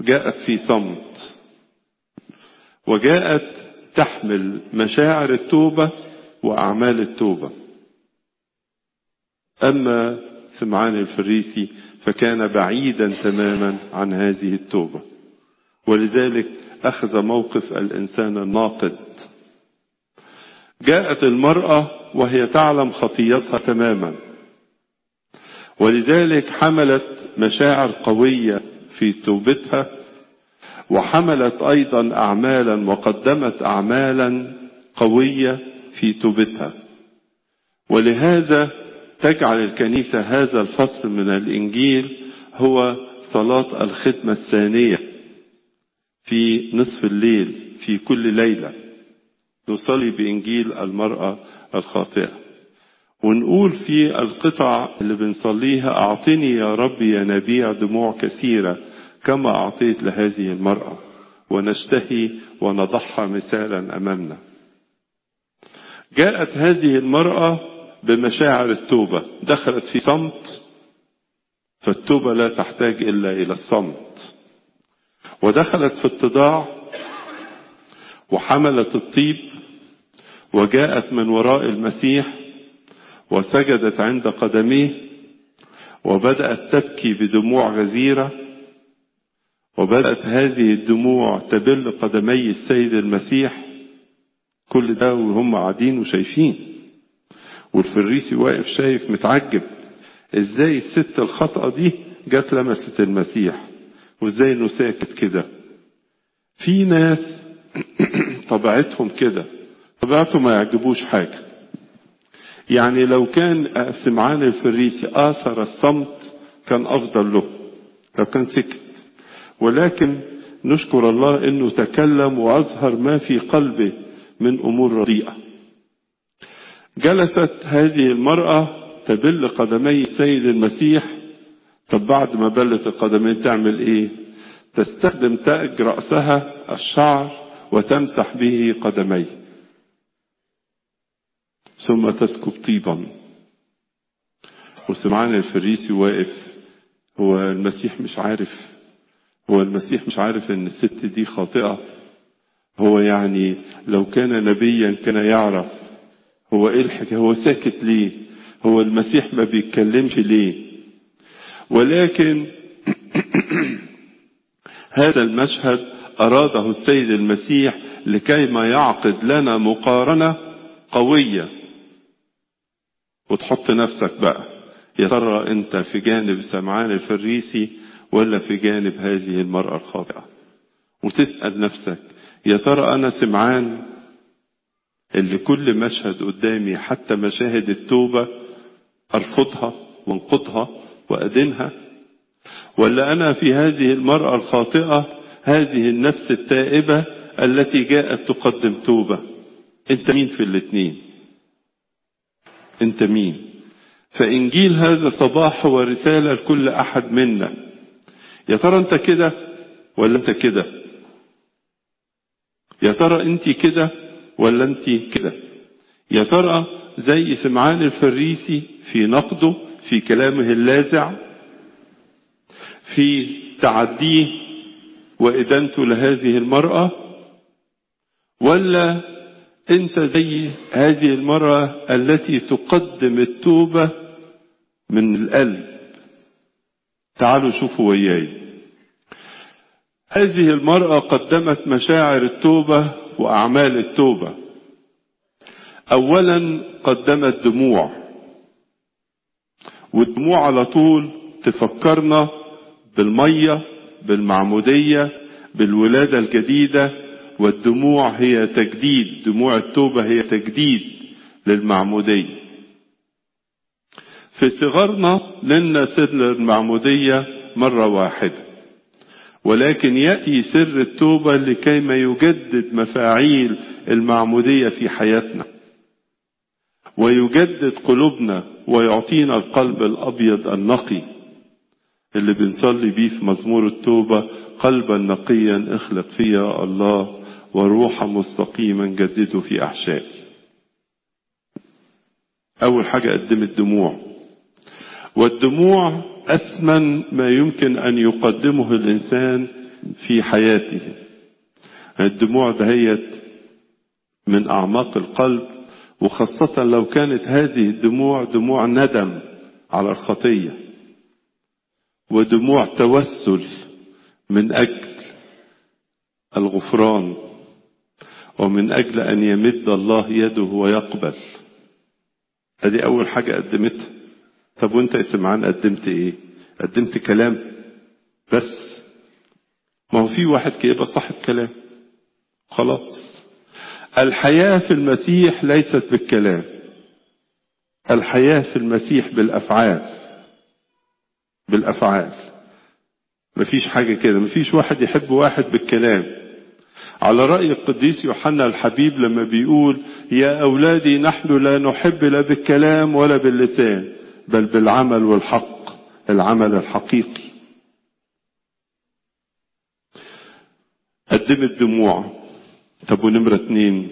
جاءت في صمت وجاءت تحمل مشاعر التوبة وأعمال التوبة أما سمعان الفريسي فكان بعيدا تماما عن هذه التوبة ولذلك أخذ موقف الإنسان الناقد جاءت المرأة وهي تعلم خطيتها تماما ولذلك حملت مشاعر قوية في توبتها وحملت أيضا أعمالا وقدمت أعمالا قوية في توبتها ولهذا تجعل الكنيسة هذا الفصل من الإنجيل هو صلاة الختمة الثانية في نصف الليل في كل ليلة نصلي بإنجيل المرأة الخاطئة ونقول في القطع اللي بنصليها أعطني يا رب يا نبيع دموع كثيرة كما أعطيت لهذه المرأة ونشتهي ونضعها مثالا أمامنا جاءت هذه المرأة بمشاعر التوبة دخلت في صمت فالتوبة لا تحتاج إلا إلى الصمت ودخلت في اتضاع وحملت الطيب وجاءت من وراء المسيح وسجدت عند قدميه وبدأت تبكي بدموع غزيرة وبدأت هذه الدموع تبل قدمي السيد المسيح كل ده وهم قاعدين وشايفين والفريسي واقف شايف متعجب ازاي الست الخطأة دي جت لمست المسيح وازاي انه ساكت كده في ناس طبيعتهم كده طبيعتهم ما يعجبوش حاجة يعني لو كان سمعان الفريسي آثر الصمت كان أفضل له لو كان سكت ولكن نشكر الله انه تكلم واظهر ما في قلبه من امور رديئه جلست هذه المراه تبل قدمي السيد المسيح طب بعد ما بلت القدمين تعمل ايه تستخدم تاج راسها الشعر وتمسح به قدميه ثم تسكب طيبا وسمعان الفريسي واقف هو المسيح مش عارف هو المسيح مش عارف ان الست دي خاطئة هو يعني لو كان نبيا كان يعرف هو ايه الحكاية هو ساكت ليه هو المسيح ما بيتكلمش ليه ولكن هذا المشهد أراده السيد المسيح لكي ما يعقد لنا مقارنة قوية وتحط نفسك بقى يا ترى انت في جانب سمعان الفريسي ولا في جانب هذه المرأة الخاطئة وتسأل نفسك يا ترى أنا سمعان اللي كل مشهد قدامي حتى مشاهد التوبة أرفضها وانقضها وأدينها ولا أنا في هذه المرأة الخاطئة هذه النفس التائبة التي جاءت تقدم توبة أنت مين في الاثنين أنت مين فإنجيل هذا صباح هو رسالة لكل أحد منا يا ترى أنت كده ولا أنت كده يا ترى أنت كده ولا أنت كده يا ترى زي سمعان الفريسي في نقده في كلامه اللاذع في تعديه وإدانته لهذه المرأة ولا أنت زي هذه المرأة التي تقدم التوبة من القلب تعالوا شوفوا وياي هذه المرأة قدمت مشاعر التوبة وأعمال التوبة أولا قدمت دموع والدموع على طول تفكرنا بالمية بالمعمودية بالولادة الجديدة والدموع هي تجديد دموع التوبة هي تجديد للمعمودية في صغرنا لنا سر المعمودية مرة واحدة ولكن يأتي سر التوبة لكي ما يجدد مفاعيل المعمودية في حياتنا ويجدد قلوبنا ويعطينا القلب الأبيض النقي اللي بنصلي بيه في مزمور التوبة قلبا نقيا اخلق فيا الله وروحا مستقيما جدده في أحشائي أول حاجة قدمت دموع والدموع أثمن ما يمكن أن يقدمه الإنسان في حياته الدموع دهيت من أعماق القلب وخاصة لو كانت هذه الدموع دموع ندم على الخطية ودموع توسل من أجل الغفران ومن أجل أن يمد الله يده ويقبل ادي أول حاجة قدمتها طب وانت يا سمعان قدمت ايه قدمت كلام بس ما هو في واحد كده يبقى صاحب كلام خلاص الحياة في المسيح ليست بالكلام الحياة في المسيح بالأفعال بالأفعال مفيش حاجة كده مفيش واحد يحب واحد بالكلام على رأي القديس يوحنا الحبيب لما بيقول يا أولادي نحن لا نحب لا بالكلام ولا باللسان بل بالعمل والحق العمل الحقيقي قدمت دموع طب ونمرة اتنين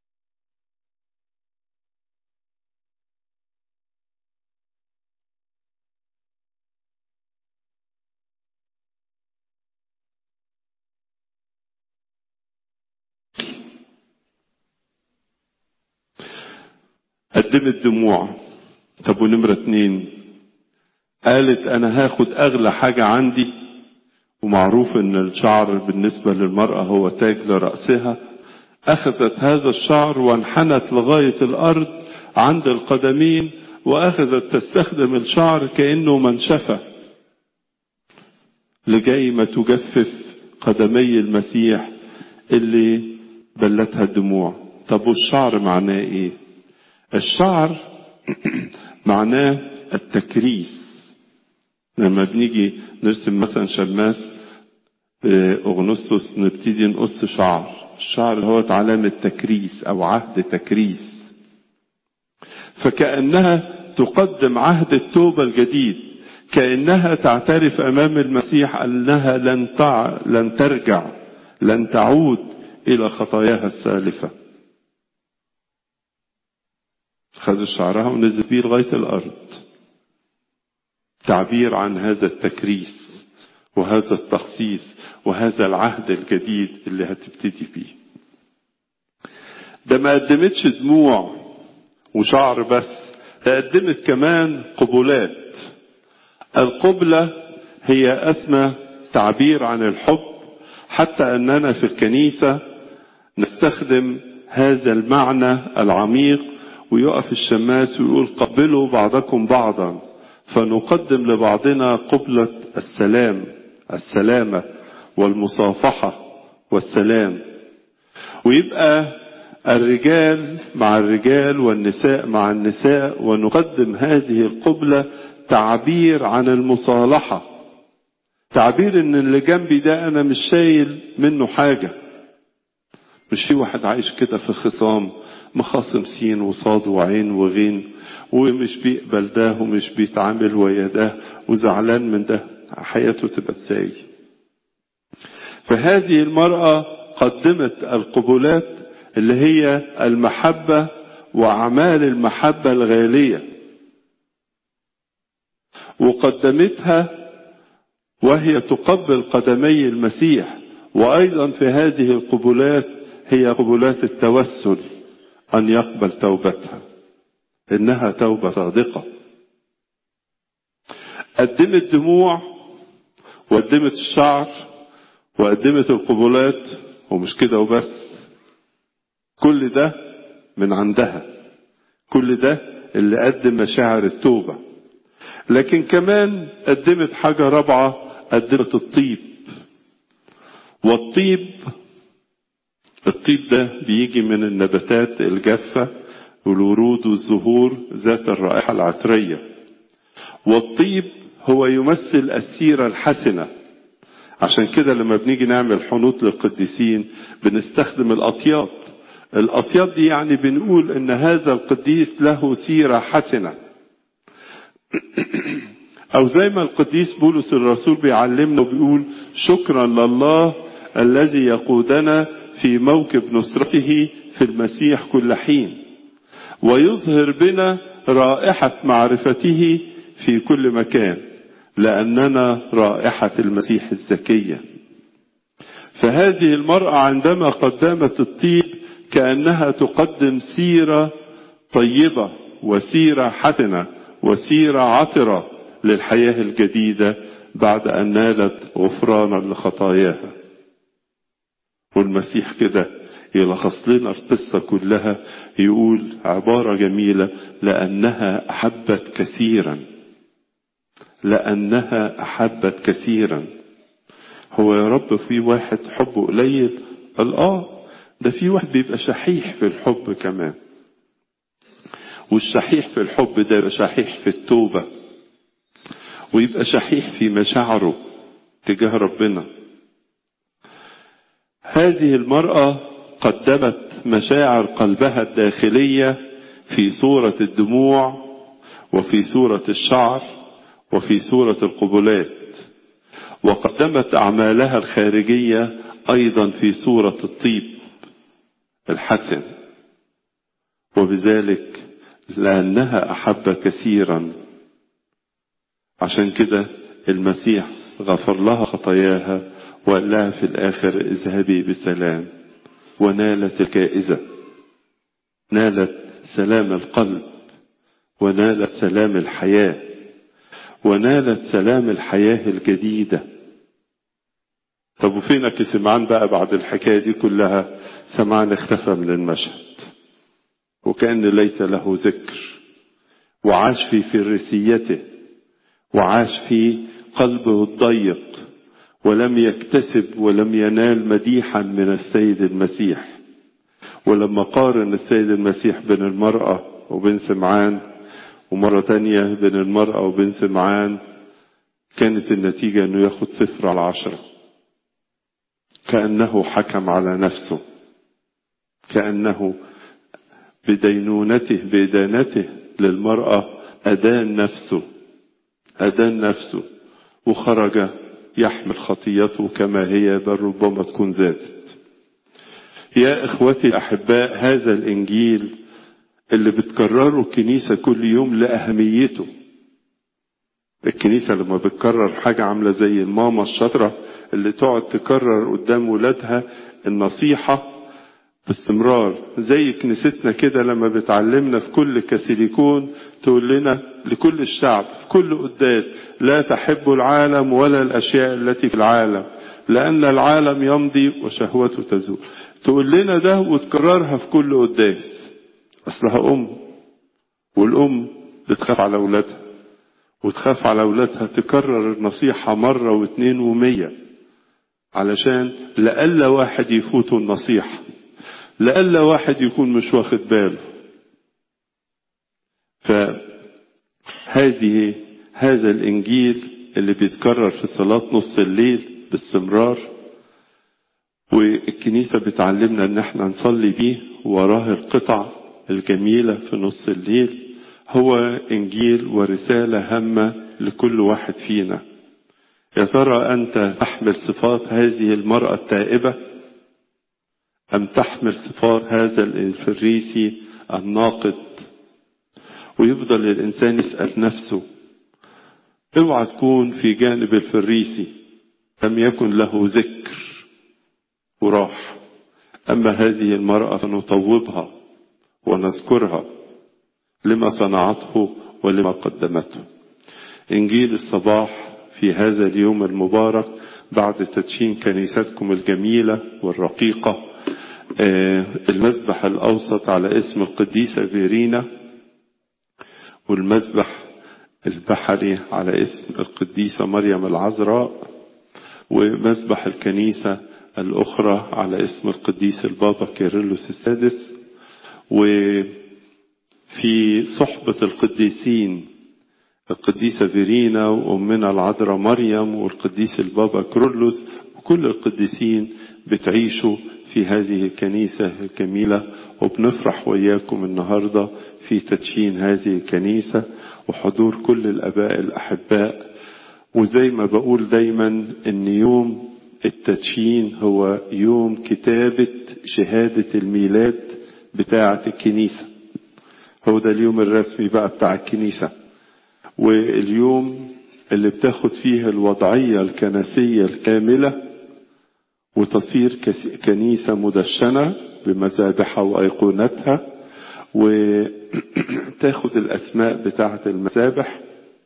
قدمت دموع طب ونمرة اتنين قالت انا هاخد اغلى حاجة عندي ومعروف ان الشعر بالنسبة للمرأة هو تاج لرأسها اخذت هذا الشعر وانحنت لغاية الارض عند القدمين واخذت تستخدم الشعر كأنه منشفة لجاي ما تجفف قدمي المسيح اللي بلتها الدموع طب والشعر معناه ايه الشعر معناه التكريس لما بنيجي نرسم مثلا شماس اغنسطس نبتدي نقص شعر الشعر هو علامة تكريس او عهد تكريس فكأنها تقدم عهد التوبة الجديد كأنها تعترف أمام المسيح أنها لن, تع... لن ترجع لن تعود إلى خطاياها السالفة خذ شعرها ونزل بيه لغاية الأرض تعبير عن هذا التكريس وهذا التخصيص وهذا العهد الجديد اللي هتبتدي بيه ده ما قدمتش دموع وشعر بس ده قدمت كمان قبلات القبلة هي أسمى تعبير عن الحب حتى أننا في الكنيسة نستخدم هذا المعنى العميق ويقف الشماس ويقول قبلوا بعضكم بعضا فنقدم لبعضنا قبلة السلام السلامة والمصافحة والسلام ويبقى الرجال مع الرجال والنساء مع النساء ونقدم هذه القبلة تعبير عن المصالحة تعبير ان اللي جنبي ده انا مش شايل منه حاجة مش في واحد عايش كده في خصام مخاصم سين وصاد وعين وغين ومش بيقبل ده ومش بيتعامل ويا ده وزعلان من ده حياته تبقى ازاي فهذه المرأة قدمت القبلات اللي هي المحبة وأعمال المحبة الغالية وقدمتها وهي تقبل قدمي المسيح وأيضا في هذه القبلات هي قبلات التوسل أن يقبل توبتها إنها توبة صادقة قدمت دموع وقدمت الشعر وقدمت القبلات ومش كده وبس كل ده من عندها كل ده اللي قدم مشاعر التوبة لكن كمان قدمت حاجة رابعة قدمت الطيب والطيب الطيب ده بيجي من النباتات الجافة والورود والزهور ذات الرائحة العطرية والطيب هو يمثل السيرة الحسنة عشان كده لما بنيجي نعمل حنوط للقديسين بنستخدم الأطياب الأطياب دي يعني بنقول إن هذا القديس له سيرة حسنة أو زي ما القديس بولس الرسول بيعلمنا وبيقول شكرا لله الذي يقودنا في موكب نصرته في المسيح كل حين ويظهر بنا رائحة معرفته في كل مكان لأننا رائحة المسيح الزكية فهذه المرأة عندما قدمت الطيب كأنها تقدم سيرة طيبة وسيرة حسنة وسيرة عطرة للحياة الجديدة بعد أن نالت غفرانا لخطاياها والمسيح كده يلخص لنا القصة كلها يقول عبارة جميلة لأنها أحبت كثيرا لأنها أحبت كثيرا هو يا رب في واحد حبه قليل قال آه ده في واحد بيبقى شحيح في الحب كمان والشحيح في الحب ده يبقى شحيح في التوبة ويبقى شحيح في مشاعره تجاه ربنا هذه المرأة قدمت مشاعر قلبها الداخلية في صورة الدموع وفي صورة الشعر وفي صورة القبلات وقدمت أعمالها الخارجية أيضا في صورة الطيب الحسن وبذلك لأنها أحب كثيرا عشان كده المسيح غفر لها خطاياها وقال لها في الآخر اذهبي بسلام ونالت الجائزة نالت سلام القلب ونالت سلام الحياة ونالت سلام الحياة الجديدة طب وفينك سمعان بقى بعد الحكاية دي كلها سمعان اختفى من المشهد وكأن ليس له ذكر وعاش في فريسيته وعاش في قلبه الضيق ولم يكتسب ولم ينال مديحا من السيد المسيح ولما قارن السيد المسيح بين المرأة وبين سمعان ومرة تانية بين المرأة وبين سمعان كانت النتيجة انه ياخد صفر على عشرة كأنه حكم على نفسه كأنه بدينونته بإدانته للمرأة أدان نفسه أدان نفسه وخرج يحمل خطيته كما هي بل ربما تكون زادت يا إخوتي الأحباء هذا الإنجيل اللي بتكرره الكنيسة كل يوم لأهميته الكنيسة لما بتكرر حاجة عاملة زي الماما الشاطرة اللي تقعد تكرر قدام ولادها النصيحة باستمرار زي كنيستنا كده لما بتعلمنا في كل كاسيليكون تقول لنا لكل الشعب في كل قداس لا تحبوا العالم ولا الأشياء التي في العالم لأن العالم يمضي وشهوته تزول تقول لنا ده وتكررها في كل قداس أصلها أم والأم بتخاف على أولادها وتخاف على أولادها تكرر النصيحة مرة واثنين ومية علشان لألا واحد يفوته النصيحة لألا واحد يكون مش واخد باله فهذه هذا الإنجيل اللي بيتكرر في صلاة نص الليل باستمرار والكنيسة بتعلمنا ان احنا نصلي بيه وراه القطع الجميلة في نص الليل هو انجيل ورسالة هامة لكل واحد فينا يا ترى انت تحمل صفات هذه المرأة التائبة ام تحمل صفات هذا الفريسي الناقد ويفضل الانسان يسأل نفسه اوعى تكون في جانب الفريسي لم يكن له ذكر وراح أما هذه المرأة فنطوبها ونذكرها لما صنعته ولما قدمته إنجيل الصباح في هذا اليوم المبارك بعد تدشين كنيستكم الجميلة والرقيقة المذبح الأوسط على اسم القديسة فيرينا والمذبح البحري على اسم القديسة مريم العذراء ومذبح الكنيسة الأخرى على اسم القديس البابا كيرلس السادس وفي صحبة القديسين القديسة فيرينا وأمنا العذراء مريم والقديس البابا كيرلس وكل القديسين بتعيشوا في هذه الكنيسة الجميلة وبنفرح وياكم النهاردة في تدشين هذه الكنيسة وحضور كل الأباء الأحباء وزي ما بقول دايما ان يوم التدشين هو يوم كتابة شهادة الميلاد بتاعة الكنيسة هو ده اليوم الرسمي بقى بتاع الكنيسة واليوم اللي بتاخد فيه الوضعية الكنسية الكاملة وتصير كنيسة مدشنة بمذابحها وأيقونتها وتاخد الأسماء بتاعة المذابح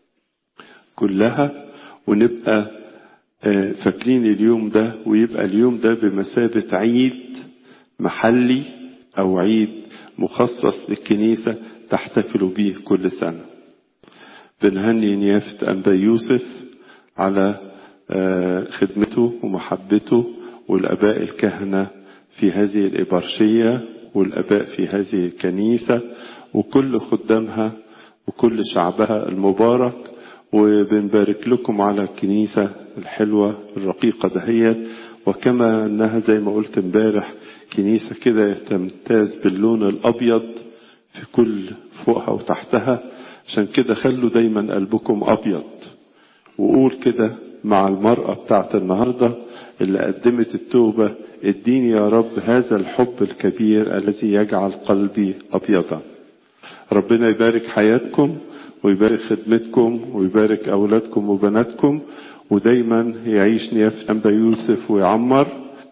كلها ونبقى فاكرين اليوم ده ويبقى اليوم ده بمثابة عيد محلي أو عيد مخصص للكنيسة تحتفل به كل سنة بنهني نيافة أنبا يوسف على خدمته ومحبته والآباء الكهنة في هذه الإبرشية والآباء في هذه الكنيسة وكل خدامها وكل شعبها المبارك وبنبارك لكم على الكنيسة الحلوة الرقيقة دهيت وكما أنها زي ما قلت امبارح كنيسة كده تمتاز باللون الأبيض في كل فوقها وتحتها عشان كده خلوا دايما قلبكم أبيض وقول كده مع المرأة بتاعت النهاردة اللي قدمت التوبة اديني يا رب هذا الحب الكبير الذي يجعل قلبي أبيضا ربنا يبارك حياتكم ويبارك خدمتكم ويبارك أولادكم وبناتكم ودايما يعيش نيافة أنبا يوسف ويعمر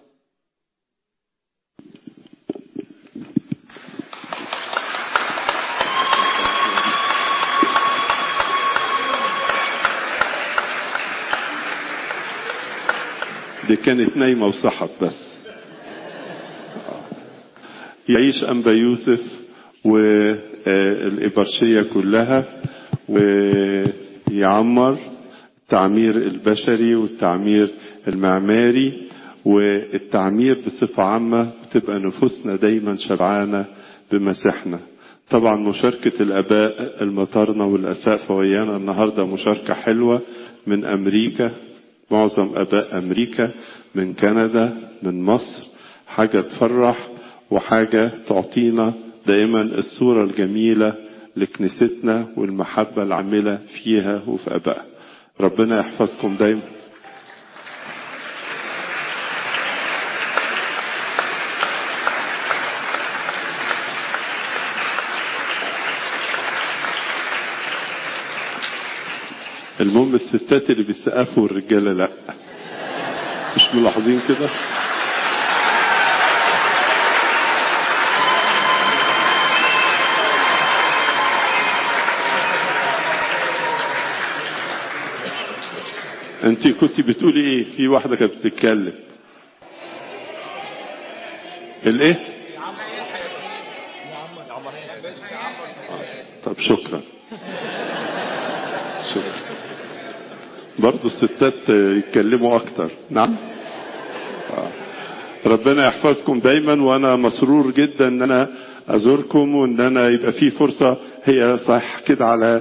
دي كانت نايمة وصحت بس يعيش أنبا يوسف والإبرشية كلها ويعمر التعمير البشري والتعمير المعماري والتعمير بصفة عامة بتبقى نفوسنا دايما شبعانة بمسيحنا طبعا مشاركة الآباء المطارنة والأساقفة ويانا النهاردة مشاركة حلوة من أمريكا معظم أباء أمريكا من كندا من مصر حاجة تفرح وحاجة تعطينا دائما الصورة الجميلة لكنيستنا والمحبة العاملة فيها وفي أبائها ربنا يحفظكم دايما المهم الستات اللي بيسقفوا والرجاله لا مش ملاحظين كده انت كنت بتقولي ايه في واحده كانت بتتكلم الايه طب شكرا شكرا برضو الستات يتكلموا اكتر نعم آه. ربنا يحفظكم دايما وانا مسرور جدا ان انا ازوركم وان انا يبقى في فرصة هي صح كده على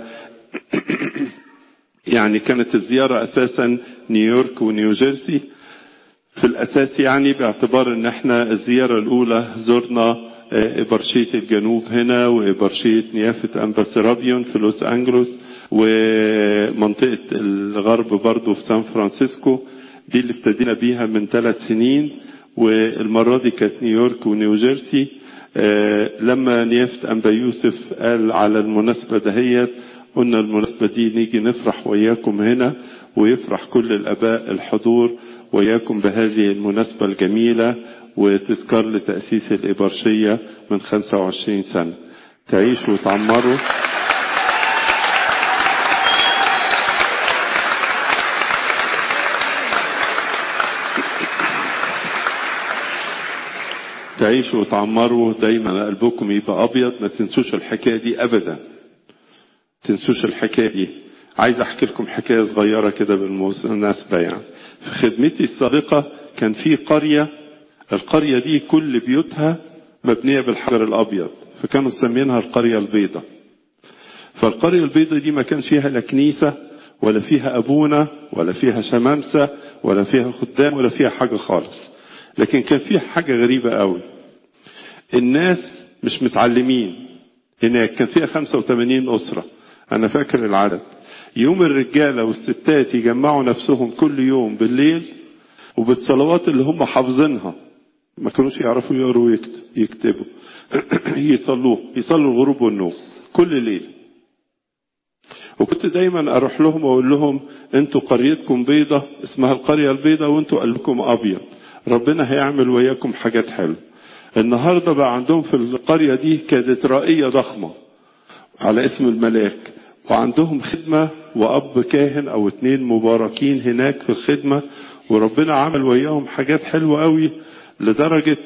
يعني كانت الزيارة اساسا نيويورك ونيوجيرسي في الاساس يعني باعتبار ان احنا الزيارة الاولى زرنا إبرشية الجنوب هنا وإبرشية نيافة أنبا سيرابيون في لوس أنجلوس ومنطقة الغرب برضو في سان فرانسيسكو دي اللي ابتدينا بيها من ثلاث سنين والمرة دي كانت نيويورك ونيوجيرسي لما نيافة أنبا يوسف قال على المناسبة دهيت قلنا المناسبة دي نيجي نفرح وياكم هنا ويفرح كل الآباء الحضور وياكم بهذه المناسبة الجميلة وتذكار لتأسيس الإبرشية من 25 سنة تعيشوا وتعمروا تعيشوا وتعمروا دايما قلبكم يبقى أبيض ما تنسوش الحكاية دي أبدا تنسوش الحكاية دي عايز أحكي لكم حكاية صغيرة كده بالمناسبة يعني في خدمتي السابقة كان في قرية القرية دي كل بيوتها مبنية بالحجر الأبيض فكانوا مسمينها القرية البيضاء فالقرية البيضاء دي ما كانش فيها لا كنيسة ولا فيها أبونا ولا فيها شمامسة ولا فيها خدام ولا فيها حاجة خالص لكن كان فيها حاجة غريبة قوي الناس مش متعلمين هناك كان فيها 85 أسرة أنا فاكر العدد يوم الرجالة والستات يجمعوا نفسهم كل يوم بالليل وبالصلوات اللي هم حافظينها ما كانوش يعرفوا يقروا يكتبوا يصلوه يصلوا الغروب والنوم كل ليل وكنت دايما اروح لهم واقول لهم انتوا قريتكم بيضة اسمها القرية البيضة وانتوا قلبكم ابيض ربنا هيعمل وياكم حاجات حلوة النهاردة بقى عندهم في القرية دي كانت رائية ضخمة على اسم الملاك وعندهم خدمة وأب كاهن أو اتنين مباركين هناك في الخدمة وربنا عمل وياهم حاجات حلوة قوي لدرجة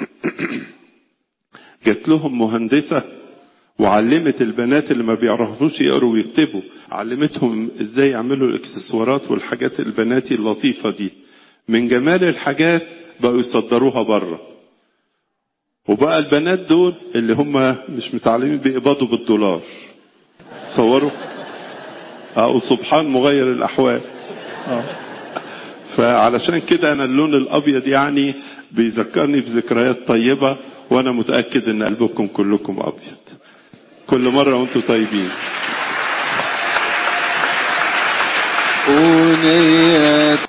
جات لهم مهندسة وعلمت البنات اللي ما بيعرفوش يقروا ويكتبوا علمتهم ازاي يعملوا الاكسسوارات والحاجات البناتي اللطيفة دي من جمال الحاجات بقوا يصدروها بره وبقى البنات دول اللي هم مش متعلمين بيقبضوا بالدولار تصوروا اه سبحان مغير الاحوال اه فعلشان كده انا اللون الابيض يعني بيذكرني بذكريات طيبة وانا متأكد ان قلبكم كلكم ابيض كل مرة وانتم طيبين أغنية